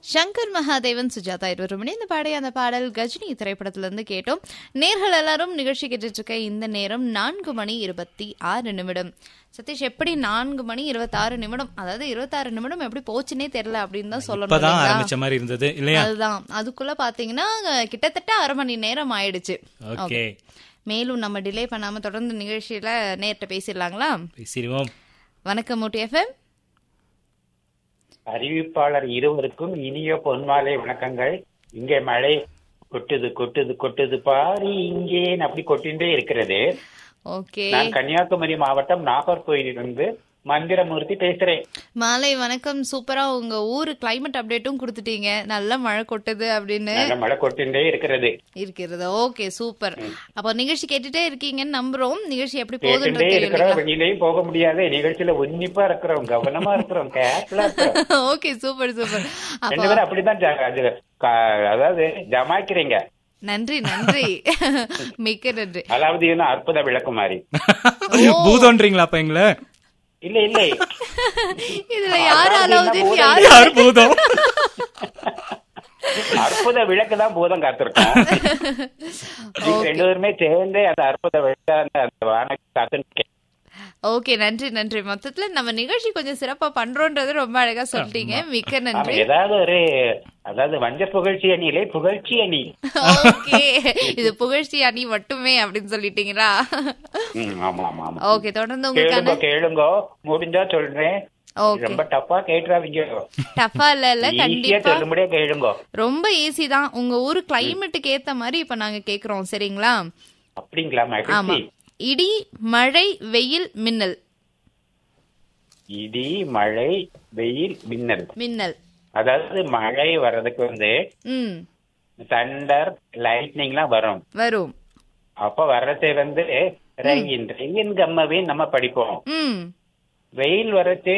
சங்கர் மகாதேவன் சுஜாதா இருவரும் இணைந்து பாடிய அந்த பாடல் கஜினி திரைப்படத்திலிருந்து கேட்டோம் நேர்கள் எல்லாரும் நிகழ்ச்சி கேட்டுட்டு இருக்க இந்த நேரம் நான்கு மணி இருபத்தி ஆறு நிமிடம் சதீஷ் எப்படி நான்கு மணி இருபத்தாறு நிமிடம் அதாவது இருபத்தாறு நிமிடம் எப்படி போச்சுன்னே தெரியல அப்படின்னு தான் சொல்லணும் இப்பதான் இல்லைங்களா? ஆரம்பிச்ச மாதிரி இருந்தது இல்லையா அதுதான் அதுக்குள்ள பாத்தீங்கன்னா கிட்டத்தட்ட அரை மணி நேரம் ஆயிடுச்சு ஓகே மேலும் நம்ம டிலே பண்ணாம தொடர்ந்து நிகழ்ச்சியில நேர்கிட்ட பேசிடலாங்களா பேசிடுவோம் வணக்கம் மூட்டி எஃப்எம் அறிவிப்பாளர் இருவருக்கும் இனிய பொன்மாலை வணக்கங்கள் இங்கே மழை கொட்டுது கொட்டுது கொட்டுது பாரி இங்கே அப்படி கொட்டின்றே இருக்கிறது ஓகே நான் கன்னியாகுமரி மாவட்டம் நாகர்கோயிலிருந்து மந்திரமூர்த்தி பேசுறேன் மாலை வணக்கம் சூப்பரா உங்க ஊரு கிளைமேட் அப்டேட்டும் கொடுத்துட்டீங்க நல்ல மழை கொட்டுது அப்படின்னு நல்ல மழை கொட்டின்றே இருக்கிறது இருக்கிறது ஓகே சூப்பர் அப்போ நிகழ்ச்சி கேட்டுட்டே இருக்கீங்கன்னு நம்புறோம் நிகழ்ச்சி எப்படி கேட்டுட்டே போகுதுன்றது இருக்கிறோம் வெளியிலையும் போக முடியாது நிகழ்ச்சியில உன்னிப்பா இருக்கிறோம் கவனமா இருக்கிறோம் கேர்ஃபுல்லா இருக்கிறோம் ஓகே சூப்பர் சூப்பர் அப்போ ரெண்டு பேரும் அப்படிதான் ஜா- அது கா- அதாவது ஜமாய்க்கிறீங்க நன்றி நன்றி மிக்க நன்றி அதாவது என்ன அற்புத விளக்குமாரி பூதம்ன்றீங்களா அப்ப எங்களை இல்ல இல்ல இதுல யார் அலாவுதீன் அதாவது யார் யார் பூதம் அற்புத விளக்கு தான் பூதம் காத்திருக்கோம் நீங்க ரெண்டு பேருமே சேர்ந்து அந்த அற்புத விளக்க அந்த அந்த வானத்தை காத்து ஓகே நன்றி நன்றி மொத்தத்துல நம்ம நிகழ்ச்சி கொஞ்சம் சிறப்பா பண்றோன்றது ரொம்ப அழகா சொல்லிட்டீங்க மிக்க ஆமா, நன்றி ஏதாவது ஒரு அதாவது வஞ்ச புகழ்ச்சி அணியிலே புகழ்ச்சி அணி ஓகே இது புகழ்ச்சி அணி மட்டுமே அப்படின்னு சொல்லிட்டீங்களா ம், ஆமா ஆமா ஆமா ஓகே தொடர்ந்து கேளுங்க உங்களுக்கான கேளுங்க முடிஞ்சா சொல்றேன் ஓகே ரொம்ப டஃபா கேட்டுறாதீங்க டஃபா இல்ல இல்ல ஈஸியா கண்டிப்பா சொல்லும்படியா கேளுங்க ரொம்ப ஈஸி தான் உங்க ஊரு கிளைமேட்டுக்கு ஏத்த மாதிரி இப்ப நாங்க கேக்குறோம் சரிங்களா அப்படிங்களா ஆமா மகிழ்ச்சி இடி மழை வெயில் மின்னல் இடி மழை வெயில் மின்னல் மின்னல் அதாவது மழை வர்றதுக்கு வந்து ம் தண்டர் லைட்னிங்லாம் வரும் வரும் அப்ப வர்றதை வந்து ரெயின் ரெயின் கம்மவே நம்ம படிப்போம் ம் வெயில் வரச்சே